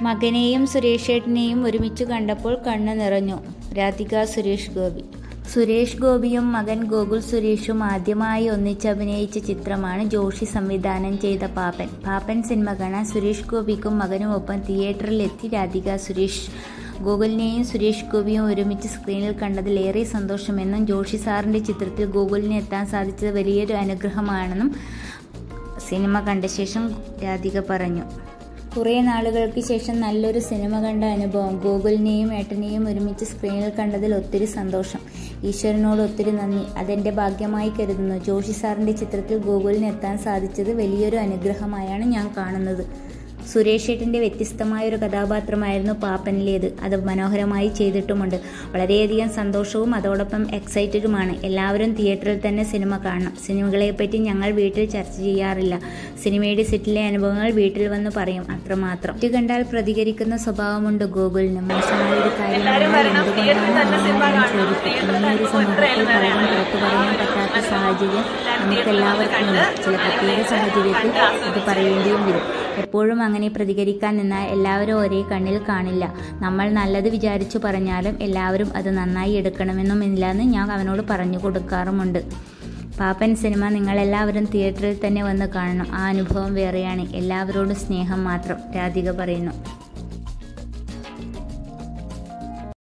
മകനെയും സുരേഷേട്ടനെയും ഒരുമിച്ച് കണ്ടപ്പോൾ കണ്ണു നിറഞ്ഞു രാധിക സുരേഷ് ഗോപി സുരേഷ് ഗോപിയും മകൻ ഗോകുൽ സുരേഷും ആദ്യമായി ഒന്നിച്ച് അഭിനയിച്ച ചിത്രമാണ് ജോഷി സംവിധാനം ചെയ്ത പാപ്പൻ പാപ്പൻ സിനിമ കാണാൻ സുരേഷ് ഗോപിക്കും മകനുമൊപ്പം തിയേറ്ററിലെത്തി രാധിക സുരേഷ് ഗോകുലിനെയും സുരേഷ് ഗോപിയും ഒരുമിച്ച് സ്ക്രീനിൽ കണ്ടതിൽ ഏറെ സന്തോഷമെന്നും ജോഷി സാറിന്റെ ചിത്രത്തിൽ ഗോകുലിന് എത്താൻ സാധിച്ചത് വലിയൊരു അനുഗ്രഹമാണെന്നും സിനിമ കണ്ട ശേഷം രാധിക പറഞ്ഞു കുറേ നാളുകൾക്ക് ശേഷം നല്ലൊരു സിനിമ കണ്ട അനുഭവം ഗോകുലിനെയും ഏട്ടനെയും ഒരുമിച്ച് സ്ക്രീനിൽ കണ്ടതിൽ ഒത്തിരി സന്തോഷം ഈശ്വരനോട് ഒത്തിരി നന്ദി അതെന്റെ ഭാഗ്യമായി കരുതുന്നു ജോഷി സാറിന്റെ ചിത്രത്തിൽ ഗോകുലിന് എത്താൻ സാധിച്ചത് വലിയൊരു അനുഗ്രഹമായാണ് ഞാൻ കാണുന്നത് സുരേഷ് ഏട്ടൻ്റെ വ്യത്യസ്തമായ ഒരു കഥാപാത്രമായിരുന്നു പാപ്പനിലേത് അത് മനോഹരമായി ചെയ്തിട്ടുമുണ്ട് വളരെയധികം സന്തോഷവും അതോടൊപ്പം എക്സൈറ്റഡുമാണ് എല്ലാവരും തിയേറ്ററിൽ തന്നെ സിനിമ കാണണം സിനിമകളെപ്പറ്റി ഞങ്ങൾ വീട്ടിൽ ചർച്ച ചെയ്യാറില്ല സിനിമയുടെ സെറ്റിലെ അനുഭവങ്ങൾ വീട്ടിൽ വന്ന് പറയും അത്രമാത്രം ഇത് കണ്ടാൽ പ്രതികരിക്കുന്ന സ്വഭാവമുണ്ട് ഗോകുലിന് മോശമായ ഒരു കാര്യം കണ്ടാൽ എന്തുകൊണ്ടാണ് അങ്ങനെ ചോദിക്കും ഇങ്ങനെയൊരു സമൂഹത്തിൽ പലരും പുറത്തു പറയാൻ പറ്റാത്ത സാഹചര്യം നമുക്കെല്ലാവർക്കും ഉണ്ട് ചില പ്രത്യേക സാഹചര്യത്തിൽ ഇത് പറയേണ്ടിയും വരും എപ്പോഴും അങ്ങനെ പ്രതികരിക്കാൻ നിന്നാൽ എല്ലാവരും ഒരേ കണ്ണിൽ കാണില്ല നമ്മൾ നല്ലത് വിചാരിച്ചു പറഞ്ഞാലും എല്ലാവരും അത് നന്നായി എടുക്കണമെന്നുമില്ലെന്ന് ഞാൻ അവനോട് പറഞ്ഞു കൊടുക്കാറുമുണ്ട് പാപ്പൻ സിനിമ നിങ്ങളെല്ലാവരും തിയേറ്ററിൽ തന്നെ വന്ന് കാണണം ആ അനുഭവം വേറെയാണ് എല്ലാവരോടും സ്നേഹം മാത്രം രാധിക പറയുന്നു